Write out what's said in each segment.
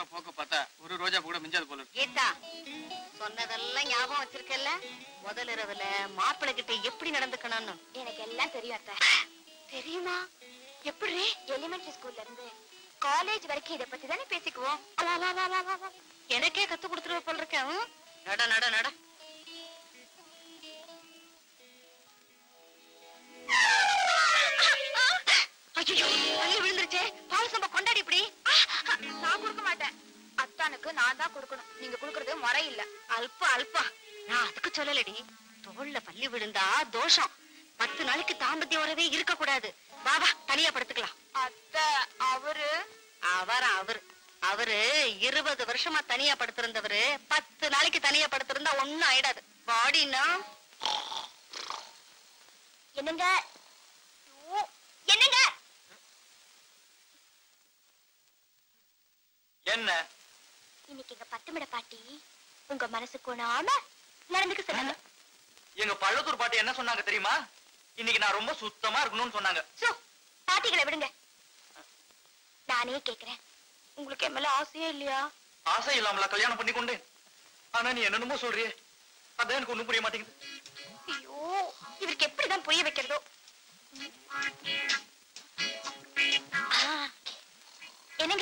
போக்க பார்த்தா ஒரு ரோஜா பூ கூட மிஞ்சாது போல இருக்கு கீதா சொன்னதெல்லாம் ஞாபகம் வச்சிருக்கல முதல் இரவுல மாப்பிள்ளை கிட்ட எப்படி நடந்துக்கணும்னு எனக்கு எல்லாம் தெரியும் அத்தை தெரியுமா எப்படி எலிமெண்டரி ஸ்கூல்ல இருந்து காலேஜ் வரைக்கும் இத பத்தி தானே பேசிக்குவோம் வா, வா, வா, வா, வா, வா. எனக்கே கத்து கொடுத்துருவ போல இருக்கேன் ம்? நட நட நட ஐயோ தள்ளி விழுந்துருச்சே பால் சம்பா கொண்டாடி இப்படி நான் கொடுக்க மாட்டேன் அத்தானுக்கு நான் தான் கொடுக்கணும் நீங்க கொடுக்கறது முறை இல்ல அல்ப அல்பா நான் அதுக்கு சொல்லலடி தோல்ல பள்ளி விழுந்தா தோஷம் பத்து நாளைக்கு தாம்பத்திய உறவே இருக்க கூடாது வா வா தனியா படுத்துக்கலாம் அத்தை அவரு அவர் அவர் அவரு இருபது வருஷமா தனியா படுத்திருந்தவரு பத்து நாளைக்கு தனியா படுத்திருந்தா ஒண்ணும் ஆயிடாது பாடினா என்னங்க ஐயோ, என்னங்க என்ன இன்னைக்கு எங்க பத்துமிட பாட்டி உங்க மனசு கோணாம நடந்துக்க சொன்னாங்க எங்க பள்ளத்தூர் பாட்டி என்ன சொன்னாங்க தெரியுமா இன்னைக்கு நான் ரொம்ப சுத்தமா இருக்கணும்னு சொன்னாங்க சோ பாட்டிகளை விடுங்க நானே கேக்குறேன் உங்களுக்கு என் மேல ஆசையே இல்லையா ஆசை இல்லாமல கல்யாணம் பண்ணி கொண்டேன் ஆனா நீ என்னென்னமோ சொல்றியே அதான் எனக்கு ஒண்ணும் புரிய மாட்டேங்குது ஐயோ இவருக்கு எப்படிதான் புரிய வைக்கிறதோ ஆ, என்னங்க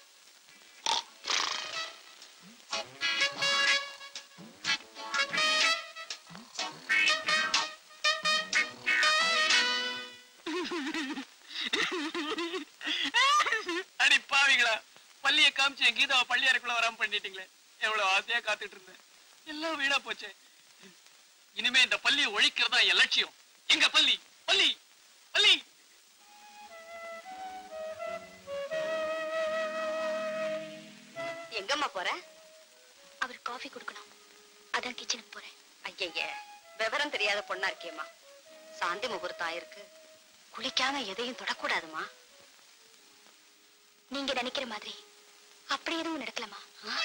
அடி பாவிங்களா பள்ளிய காமிச்சு என் கீதாவை பள்ளி அறைக்குள்ள வராம பண்ணிட்டீங்களே எவ்வளவு ஆசையா காத்துட்டு இருந்தேன் எல்லாம் வீணா போச்சே இனிமே இந்த பள்ளியை ஒழிக்கிறதா என் லட்சியம் எங்க பள்ளி பள்ளி பள்ளி எங்கம்மா போற அவர் காஃபி கொடுக்கணும் அதான் கிச்சனுக்கு போறேன் ஐயய்ய விவரம் தெரியாத பொண்ணா இருக்கேம்மா சாந்தி முகூர்த்தம் ஆயிருக்கு குளிக்காம எதையும் தொடக்கூடாதுமா நீங்க நினைக்கிற மாதிரி அப்படி எதுவும் நடக்கலாமா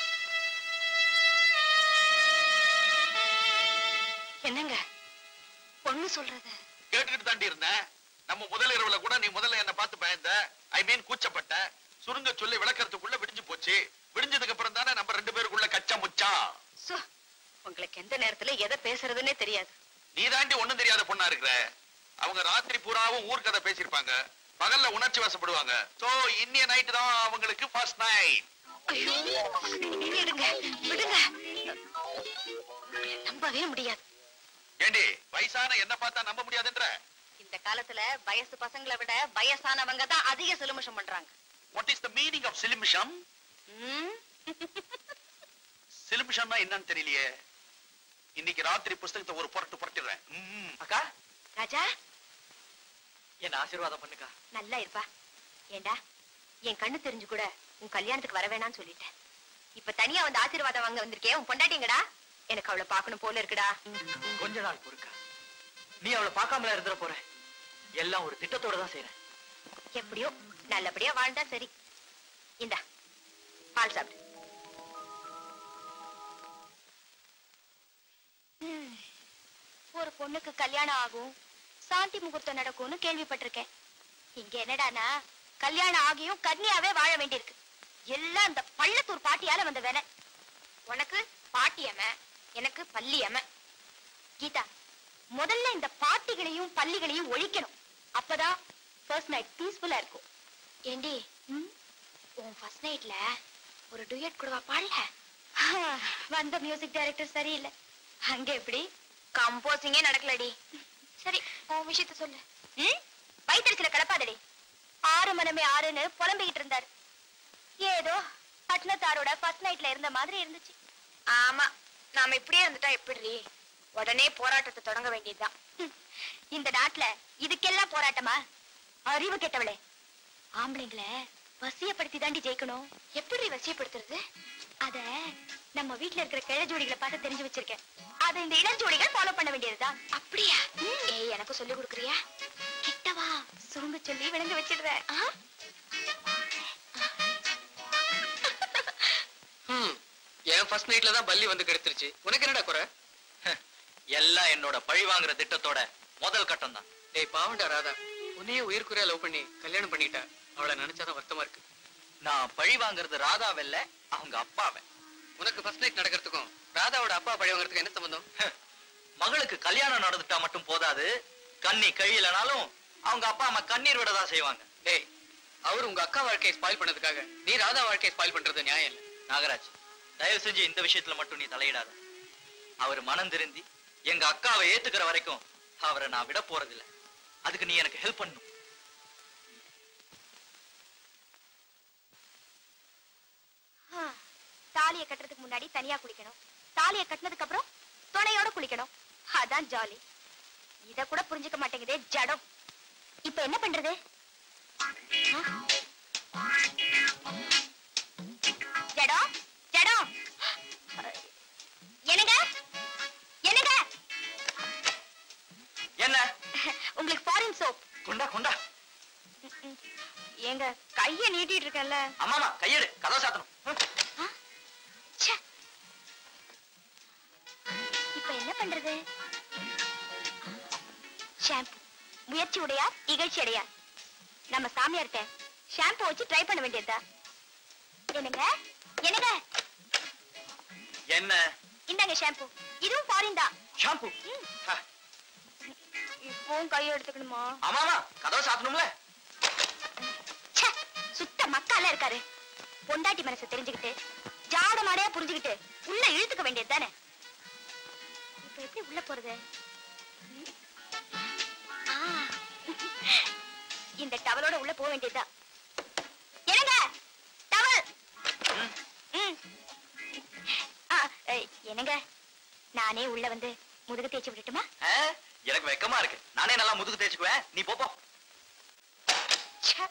என்னங்க பொண்ணு சொல்றது கேட்டுக்கிட்டு தாண்டி இருந்தேன் நம்ம முதல் இரவுல கூட நீ முதல்ல என்ன பார்த்து பயந்த ஐ மீன் கூச்சப்பட்ட சுருங்க சொல்லி விளக்கறதுக்குள்ள விடிஞ்சு போச்சு விடிஞ்சதுக்கு அப்புறம் தானே நம்ம ரெண்டு பேருக்குள்ள கச்சா முச்சா சோ, உங்களுக்கு எந்த நேரத்துல எதை பேசுறதுன்னே தெரியாது நீ தாண்டி ஒண்ணும் தெரியாத பொண்ணா இருக்கிற அவங்க ராத்திரி பூராவும் ஊர்க்கதை பேசியிருப்பாங்க பகல்ல உணர்ச்சி வசப்படுவாங்க சோ இன்னிய நைட் தான் அவங்களுக்கு ஃபர்ஸ்ட் நைட் ஐயோ விடுங்க விடுங்க உங்களை நம்பவே முடியாது ஏண்டி வயசான என்ன பார்த்தா நம்ப முடியாதுன்ற இந்த காலத்துல வயசு பசங்களை விட வயசானவங்க தான் அதிக சிலுமிஷம் பண்றாங்க what is the meaning of சிலிமிஷம் ம்? சிலிமிஷம்னா என்னன்னு தெரியலையே இன்னைக்கு ராத்திரி புஸ்தகத்தை ஒரு புரட்டு புரட்டிடுறேன் ம். அக்கா ராஜா என்ன ஆசீர்வாதம் பண்ணுக்கா நல்லா இருப்பா ஏண்டா என் கண்ணு தெரிஞ்சு கூட உன் கல்யாணத்துக்கு வர வேணாம்னு சொல்லிட்டேன் இப்ப தனியா வந்து ஆசீர்வாதம் வாங்க வந்திருக்கே உன் பொண்டாட்டிங்கடா எனக்கு அவளை பார்க்கணும் போல இருக்குடா கொஞ்ச நாள் பொறுக்கா நீ அவளை பார்க்காமல இருந்துட போற எல்லாம் ஒரு திட்டத்தோட தான் செய்யறேன் எப்படியோ நல்லபடியா வாழ்ந்தா சரி இந்தா பால் சாப்பிடு ஒரு பொண்ணுக்கு கல்யாணம் ஆகும் சாந்தி முகூர்த்தம் நடக்கும்னு கேள்விப்பட்டிருக்கேன் இங்க என்னடானா கல்யாணம் ஆகியும் கன்னியாவே வாழ வேண்டியிருக்கு எல்லாம் இந்த பள்ளத்தூர் பாட்டியால வந்த வேலை உனக்கு பாட்டியம்ம எனக்கு பள்ளியம்ம கீதா முதல்ல இந்த பாட்டிகளையும் பள்ளிகளையும் ஒழிக்கணும் அப்பதான் ஃபர்ஸ்ட் நைட் பீஸ்ஃபுல்லா இருக்கும் ஏண்டி உன் ஃபர்ஸ்ட் நைட்ல ஒரு டுயட் கூடவா பாடல வந்த மியூசிக் டைரக்டர் சரியில்லை அங்க எப்படி கம்போசிங்கே நடக்கலடி சரி உன் விஷயத்த சொல்லு ம் வயிற்றுல கிளப்பாதடி ஆறு மனமே ஆறுன்னு புலம்பிக்கிட்டு இருந்தாரு ஏதோ பட்னத்தாரோட ஃபர்ஸ்ட் நைட்ல இருந்த மாதிரி இருந்துச்சு ஆமா நாம இப்படியே இருந்துட்டா எப்படி உடனே போராட்டத்தை தொடங்க வேண்டியதுதான் இந்த நாட்டுல இதுக்கெல்லாம் போராட்டமா அறிவு கெட்டவளே ஆம்பளைங்களை வசியப்படுத்தி தாண்டி ஜெயிக்கணும் எப்படி வசியப்படுத்துறது அத நம்ம வீட்ல இருக்கிற கிழ ஜோடிகளை பார்த்து தெரிஞ்சு வச்சிருக்கேன் அத இந்த இளஞ்சோடிகள் ஃபாலோ பண்ண வேண்டியதுதான் அப்படியா ஏய் எனக்கு சொல்லி கொடுக்குறியா கிட்டவா சுருங்க சொல்லி விளங்க வச்சிடுறேன் ஆ? என் ஃபர்ஸ்ட் நைட்ல தான் பல்லி வந்து கெடுத்துருச்சு உனக்கு என்னடா குறை எல்லாம் என்னோட பழி வாங்குற திட்டத்தோட முதல் கட்டம் தான் டேய் பாவண்டா ராதா உன்னையே உயிர்க்குறையா லவ் பண்ணி கல்யாணம் பண்ணிட்டா அவளை நினைச்சாதான் வருத்தமா இருக்கு நான் பழி வாங்குறது ராதாவில்ல அவங்க அப்பாவை உனக்கு ஃபர்ஸ்ட் நைட் நடக்கிறதுக்கும் ராதாவோட அப்பா பழி வாங்குறதுக்கு என்ன சம்பந்தம் மகளுக்கு கல்யாணம் நடந்துட்டா மட்டும் போதாது கண்ணி கழியலனாலும் அவங்க அப்பா அம்மா கண்ணீர் விட தான் செய்வாங்க டேய் அவர் உங்க அக்கா வாழ்க்கையை ஸ்பாயில் பண்ணதுக்காக நீ ராதா வாழ்க்கையை ஸ்பாயில் பண்றது நியாயம் இல்ல நாகராஜ் தயவு செஞ்சு இந்த விஷயத்துல மட்டும் நீ தலையிடாத அவர் மனம் திருந்தி எங்க அக்காவை ஏத்துக்கிற வரைக்கும் அவரை நான் விட போறதில்ல அதுக்கு நீ எனக்கு ஹெல்ப் பண்ணணும் தாலியை கட்டுறதுக்கு முன்னாடி தனியா குளிக்கணும் தாலியை கட்டினதுக்கு அப்புறம் துணையோட குளிக்கணும் அதான் ஜாலி இத கூட புரிஞ்சுக்க மாட்டேங்குதே ஜடம் இப்ப என்ன பண்றது ஆ? ஜடம் ஜடம் என்னங்க என்னங்க என்ன உங்களுக்கு ஃபாரின் சோப் கொண்டா கொண்டா ஏங்க கைய நீட்டிட்டு இருக்கேன்ல அம்மாமா கையெடு கதவை சாத்தணும் ம். ச்சே. இப்ப என்ன பண்றது ஷாம்பு முயற்சி உடையார் இகழ்ச்சி அடையார் நம்ம சாமியார்ட்ட ஷாம்பு வச்சு ட்ரை பண்ண வேண்டியதா என்னங்க என்னங்க என்ன இந்தாங்க ஷாம்பு இதுவும் ஃபாரின் தான் ஷாம்பு ம். ஆ, இப்பவும் கையை எடுத்துக்கணுமா ஆமாமா கதவை சாத்தணும்ல ச்சே, சுத்த மக்கால இருக்காரு பொண்டாட்டி மனசை தெரிஞ்சுக்கிட்டு ஜாட மாடையா புரிஞ்சுக்கிட்டு உள்ள இழுத்துக்க வேண்டியது தானே இப்ப எப்படி உள்ள போறது ம். ஆ. இந்த டவலோட உள்ள போக வேண்டியதுதான் என்னங்க டவல் ம். ஆ, ஏய், என்னங்க நானே உள்ள வந்து முதுகு தேய்ச்சி விடட்டுமா ஆ, எனக்கு வெக்கமா இருக்கு நானே நல்லா முதுகு தேய்ச்சுக்குவேன் நீ போப்போ ச்சே.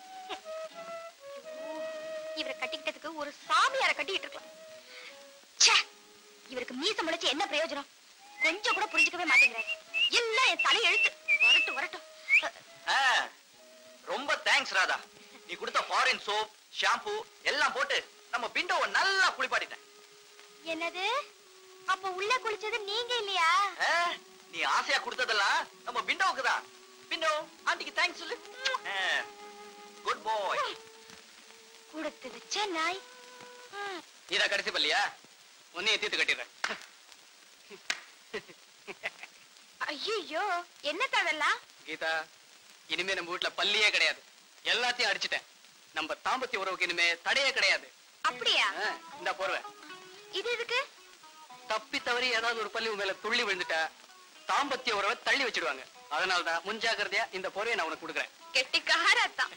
ஐயோ, இவரை கட்டிக்கிட்டதுக்கு ஒரு சாமியார கட்டிக்கிட்டு இருக்கலாம் ச்சே, இவருக்கு மீச முளைச்சு என்ன பிரயோஜனம் கொஞ்சம் கூட புரிஞ்சுக்கவே மாட்டேங்கிறாரு எல்லாம் என் தலை எழுத்து வரட்டும் வரட்டும் அ, ஆ, ரொம்ப தேங்க்ஸ் ராதா நீ கொடுத்த ஃபாரின் சோப் ஷாம்பு எல்லாம் போட்டு நம்ம பிண்டோவை நல்லா குளிப்பாட்டிட்டேன் என்னது அப்ப உள்ள குளிச்சது நீங்க இல்லையா ஆ, நீ ஆசையா கொடுத்ததெல்லாம் நம்ம பிண்டோவுக்கு தான் பிண்டோ ஆண்டிக்கு தேங்க்ஸ் சொல்லு குட் பாய் கொடுத்து வச்ச நாய் ம், நீதான் கடைசி பள்ளியா உன்னைய தீர்த்து கட்டிடுறேன் ஐயையோ என்ன தவெல்லாம் கீதா இனிமே நம்ம வீட்டுல பள்ளியே கிடையாது எல்லாத்தையும் அடிச்சிட்டேன் நம்ம தாம்பத்திய உறவுக்கு இனிமே தடையே கிடையாது அப்படியா ஆ, இந்தா போர்வை இது எதுக்கு தப்பி தவறி ஏதாவது ஒரு பள்ளி உன் மேல துள்ளி விழுந்துட்டா தாம்பத்திய உறவை தள்ளி வச்சிடுவாங்க அதனாலதான் முன்ஜாக்கிரதையா இந்த போர்வையை நான் உனக்கு கொடுக்குறேன் கெட்டிக்காரத்தான்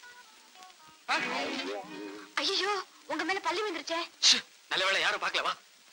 ஐயோ உங்க மேல பள்ளி வந்துருச்சே ச்சே, நல்ல வேளை யாரும் பார்க்கல வா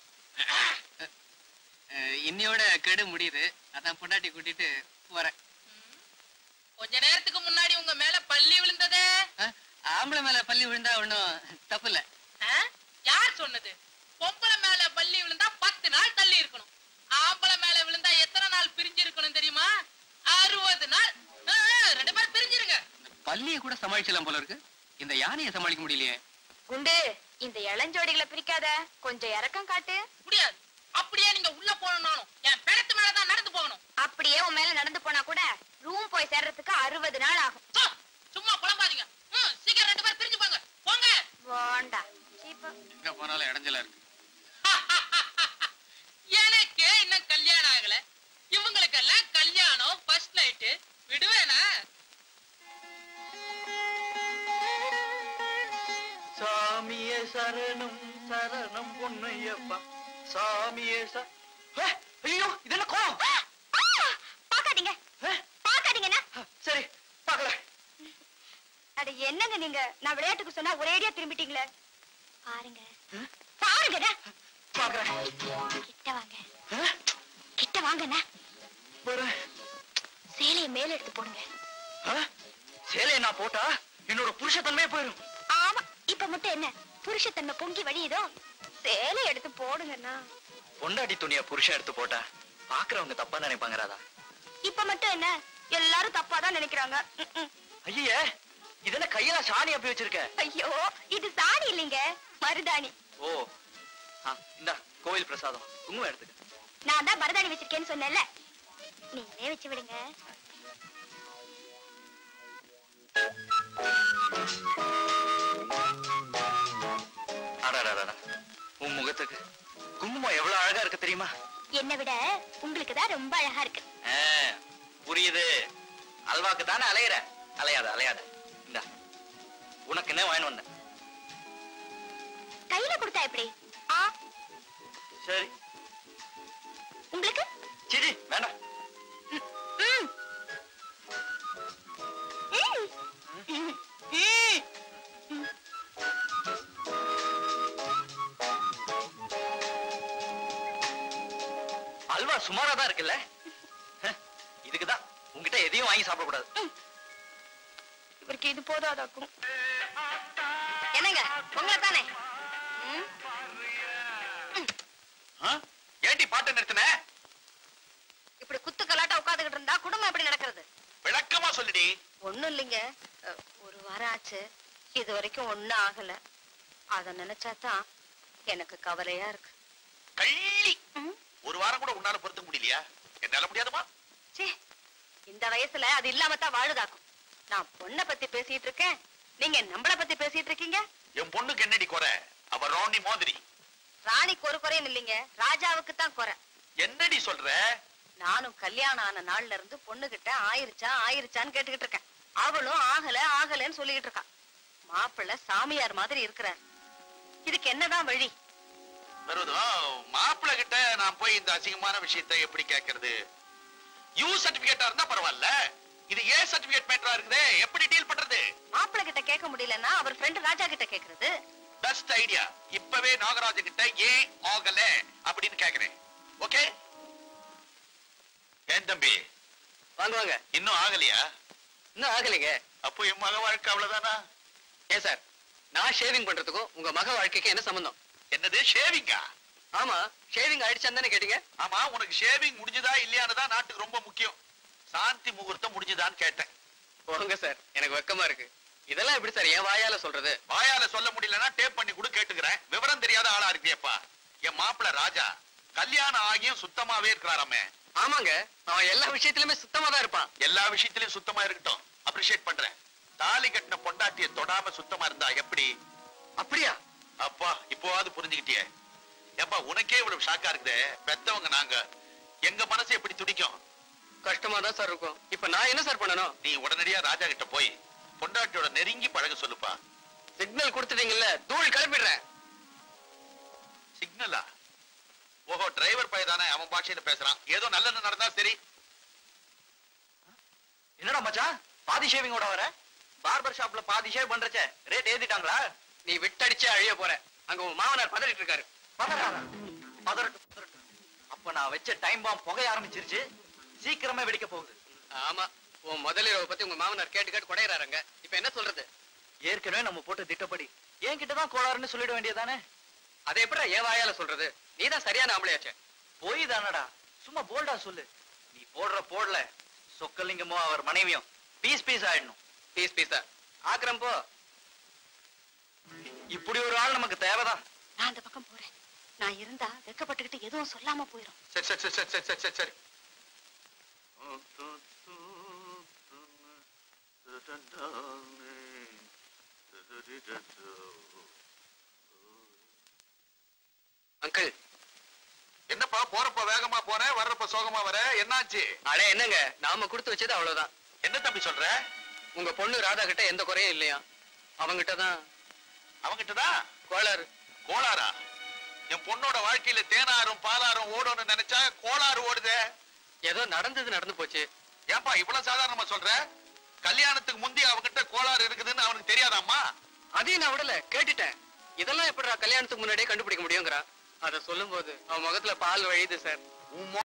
இன்னையோட கெடு முடியுது அதான் பொண்டாட்டி கூட்டிட்டு போறேன் கொஞ்ச நேரத்துக்கு முன்னாடி உங்க மேல பள்ளி விழுந்ததே அஹ், ஆம்பளை மேல பள்ளி விழுந்தா ஒண்ணும் தப்பு இல்ல ஆ? யார் சொன்னது பொம்பளை மேல பள்ளி விழுந்தா பத்து நாள் தள்ளி இருக்கணும் ஆம்பளை மேல விழுந்தா எத்தனை நாள் பிரிஞ்சு இருக்கணும் தெரியுமா அறுபது நாள் ஆ, ஆ, ரெண்டு பேரும் பிரிஞ்சிருங்க பள்ளியை கூட சமாளிச்சலாம் போல இருக்கு இந்த யானையை சமாளிக்க முடியலையே குண்டு இந்த இளஞ்சோடிகளை பிரிக்காத கொஞ்சம் இறக்கம் காட்டு முடியாது அப்படியே நீங்க உள்ள போகணும்னாலும் என் பிணத்து மேலதான் நடந்து போகணும் அப்படியே உன் மேல நடந்து போனா கூட ரூம் போய் சேர்றதுக்கு அறுபது நாள் ஆகும் சோ, சும்மா புலம்பாதீங்க ம், சீக்கிரம் ரெண்டு பேரும் பிரிஞ்சு போங்க போங்க வேண்டா சீப்பா. எங்க போனாலும் இடைஞ்சலா இருக்கு எனக்கு இன்னும் கல்யாணம் ஆகல இவங்களுக்கெல்லாம் கல்யாணம் ஃபர்ஸ்ட் நைட்டு விடுவேனா சாமியே சரணம் சரணம் பொன்னையப்பா சாமியே ச ஏ, ஐயோ இது என்ன கோலம் ஆ! பாக்காதீங்க ஏ, பாக்காதீங்கண்ணா சரி பார்க்கல அட என்னங்க நீங்க நான் விளையாட்டுக்கு சொன்னா ஒரேடியா திரும்பிட்டீங்களே பாருங்க பாருங்கண்ணா பார்க்கறேன் கிட்ட வாங்க கிட்ட வாங்கண்ணா போறேன் சேலையை மேல எடுத்து போடுங்க ஆ? சேலையை நான் போட்டா என்னோட புருஷத்தன்மையே போயிடும் ஆமா இப்ப மட்டும் என்ன புருஷத்தன்மை பொங்கி வழியுதோ சேலை எடுத்து போடுங்கண்ணா பொண்டாட்டி துணிய புருஷன் எடுத்து போட்டா பாக்குறவங்க தப்பா நினைப்பாங்க ராதா இப்ப மட்டும் என்ன எல்லாரும் தப்பா தான் நினைக்கிறாங்க ம், ம். ஐயே இதென்ன கையில சாணி அப்பி வச்சிருக்க ஐயோ இது சாணி இல்லைங்க மருதாணி ஓ ஆ, இந்தா கோவில் பிரசாதம் குங்குமம் எடுத்துக்க நான் தான் மருதாணி வச்சிருக்கேன்னு சொன்னேன்ல நீங்களே வச்சு விடுங்க அடடடடா. உன் முகத்துக்கு குங்குமம் எவ்வளவு அழகா இருக்கு தெரியுமா என்னை விட உங்களுக்கு தான் ரொம்ப அழகா இருக்கு ஆ, புரியுது அல்வாக்கு தானே அலையிற அலையாத அலையாத இந்த உனக்கு என்ன வாங்கி வந்தேன் கையில கொடுத்தா எப்படி ஆ சரி உங்களுக்கு சிடி வேண்டாம் ம். ம். ம். ம். அல்வா சுமாரா தான் இருக்குல்ல இதுக்குதான் உன்கிட்ட எதையும் வாங்கி சாப்பிடக்கூடாது இவருக்கு இது போதாதாக்கும் என்னங்க உங்களை தானே ம்? ஆ? ஏண்டி பாட்டு நிறுத்தின இப்படி குத்து கலாட்டா உட்காந்துக்கிட்டு இருந்தா குடும்பம் எப்படி நடக்கிறது விளக்கமா சொல்லுடி ஒண்ணும் இல்லைங்க அஹ், ஒரு வாரம் ஆச்சு இது வரைக்கும் ஒண்ணும் ஆகல அத நினைச்சாதான் எனக்கு கவலையா இருக்கு கள்ளி ம்? ஒரு வாரம் கூட உன்னால பொறுத்துக்க முடியலையா என்னால முடியாதுமா ச்சே இந்த வயசுல அது இல்லாம தான் வாழுதாக்கும் நான் பொண்ணை பத்தி பேசிட்டு இருக்கேன் நீங்க நம்மள பத்தி பேசிட்டு இருக்கீங்க என் பொண்ணுக்கு என்னடி குறை அவ ராணி மாதிரி ராணிக்கு ஒரு குறையும் இல்லைங்க ராஜாவுக்கு தான் குறை என்னடி சொல்ற நானும் கல்யாணம் ஆன நாள்ல இருந்து பொண்ணுகிட்ட ஆயிருச்சா ஆயிருச்சான்னு கேட்டுக்கிட்டு இருக்கேன் அவளும் ஆகல ஆகலன்னு சொல்லிக்கிட்டு இருக்கா மாப்பிள்ளை சாமியார் மாதிரி இருக்கிறார் இதுக்கு என்னதான் வழி வெறுதும் மாப்பிள்ளை கிட்ட நான் போய் இந்த அசிங்கமான விஷயத்தை எப்படி கேட்கறது யூ சர்டிபிகேட்டா இருந்தா பரவாயில்ல இது ஏ சர்டிபிகேட் மேட்டரா இருக்குதே எப்படி டீல் பண்றது மாப்பிள்ளை கிட்ட கேட்க முடியலன்னா அவர் ஃப்ரெண்ட் ராஜா கிட்ட கேக்குறது பெஸ்ட் ஐடியா இப்பவே நாகராஜ் கிட்ட ஏன் ஆகல அப்படின்னு கேக்குறேன் ஓகே ஏன் தம்பி வாங்க வாங்க இன்னும் ஆகலையா இன்னும் ஆகலைங்க அப்போ என் மக வாழ்க்கை அவ்வளவுதானா ஏன் சார் நான் ஷேவிங் பண்றதுக்கும் உங்க மக வாழ்க்கைக்கு என்ன சம்பந்தம் என்னது ஷேவிங்கா ஆமா ஷேவிங் ஆயிடுச்சான்னு தானே கேட்டீங்க ஆமா உனக்கு ஷேவிங் முடிஞ்சுதா இல்லையானதான் நாட்டுக்கு ரொம்ப முக்கியம் சாந்தி முகூர்த்தம் முடிஞ்சுதான்னு கேட்டேன் போங்க சார் எனக்கு வெக்கமா இருக்கு இதெல்லாம் எப்படி சார் என் வாயால சொல்றது வாயால சொல்ல முடியலன்னா டேப் பண்ணி கூட கேட்டுக்கிறேன் விவரம் தெரியாத ஆளா இருக்கியப்பா என் மாப்பிள்ள ராஜா கல்யாணம் ஆகியும் சுத்தமாவே இருக்கிறாராமே ஆமாங்க அவன் எல்லா விஷயத்திலுமே சுத்தமா தான் இருப்பான் எல்லா விஷயத்திலயும் சுத்தமா இருக்கட்டும் அப்ரிஷியேட் பண்றேன் தாலி கட்டின பொண்டாட்டிய தொடாம சுத்தமா இருந்தா எப்படி அப்படியா அப்பா இப்போவாது புரிஞ்சுக்கிட்டியே ஏப்பா உனக்கே இவ்வளவு ஷாக்கா இருக்குதே பெத்தவங்க நாங்க எங்க மனசு எப்படி துடிக்கும் கஷ்டமா தான் சார் இருக்கும் இப்ப நான் என்ன சார் பண்ணணும் நீ உடனடியா ராஜா கிட்ட போய் பொண்டாட்டியோட நெருங்கி பழக சொல்லுப்பா சிக்னல் கொடுத்துட்டீங்கல்ல தூள் கிளப்பிடுறேன் சிக்னலா ஓஹோ டிரைவர் பையதானே அவன் பாஷையில பேசுறான் ஏதோ நல்லது நடந்தா சரி என்னடா மச்சான் பாதி ஷேவிங்கோட வர பார்பர் ஷாப்ல பாதி ஷேவ் பண்றச்சே ரேட் ஏத்திட்டாங்களா நீ விட்டடிச்சே அழிய போற அங்க உன் மாமனார் பதறிட்டு இருக்காரு பதறட்டும் பதறட்டும் அப்ப நான் வச்ச டைம் பாம் புகைய ஆரம்பிச்சிருச்சு சீக்கிரமே வெடிக்க போகுது ஆமா உன் முதலிரவை பத்தி உங்க மாமனார் கேட்டு கேட்டு குடையறாருங்க இப்ப என்ன சொல்றது ஏற்கனவே நம்ம போட்ட திட்டப்படி என்கிட்ட தான் கோளாறுன்னு சொல்லிட வேண்டியதானே அதை எப்படி என் வாயால சொல்றது நீ தான் சரியான ஆம்பளையாச்சே போய் தானடா சும்மா போல்டா சொல்லு நீ போடுற போடல சொக்கலிங்கமோ அவர் மனைவியும் பீஸ் பீஸ் ஆயிடணும் பீஸ் பீஸா ஆக்கிரம் போ இப்படி ஒரு ஆள் நமக்கு தேவைதான் நான் அந்த பக்கம் போறேன் நான் இருந்தா வெக்கப்பட்டுக்கிட்டு எதுவும் சொல்லாம போயிரும் சரி சரி சரி சரி சரி சரி சரி அங்கிள் என்னப்பா போறப்ப வேகமா போறேன் வர்றப்ப சோகமா வர என்னாச்சு அடே என்னங்க நாம கொடுத்து வச்சது அவ்வளவுதான் என்ன தம்பி சொல்ற உங்க பொண்ணு ராதா கிட்ட எந்த குறையும் இல்லையா அவங்கிட்ட தான் அவங்கிட்டதான் கோளாறு கோளாறா என் பொண்ணோட வாழ்க்கையில தேனாரும் பாலாரும் ஓடணும்னு நினைச்சா கோளாறு ஓடுதே ஏதோ நடந்தது நடந்து போச்சு ஏன்பா இவ்வளவு சாதாரணமா சொல்ற கல்யாணத்துக்கு முந்தி அவகிட்ட கோளாறு இருக்குதுன்னு அவனுக்கு தெரியாதாம்மா அதையும் நான் விடல கேட்டுட்டேன் இதெல்லாம் எப்படி கல்யாணத்துக்கு முன்னாடியே கண்டுபிடிக்க முடியுங்கிறான் அத சொல்லும்போது அவன் முகத்துல பால் வழியுது சார் உன்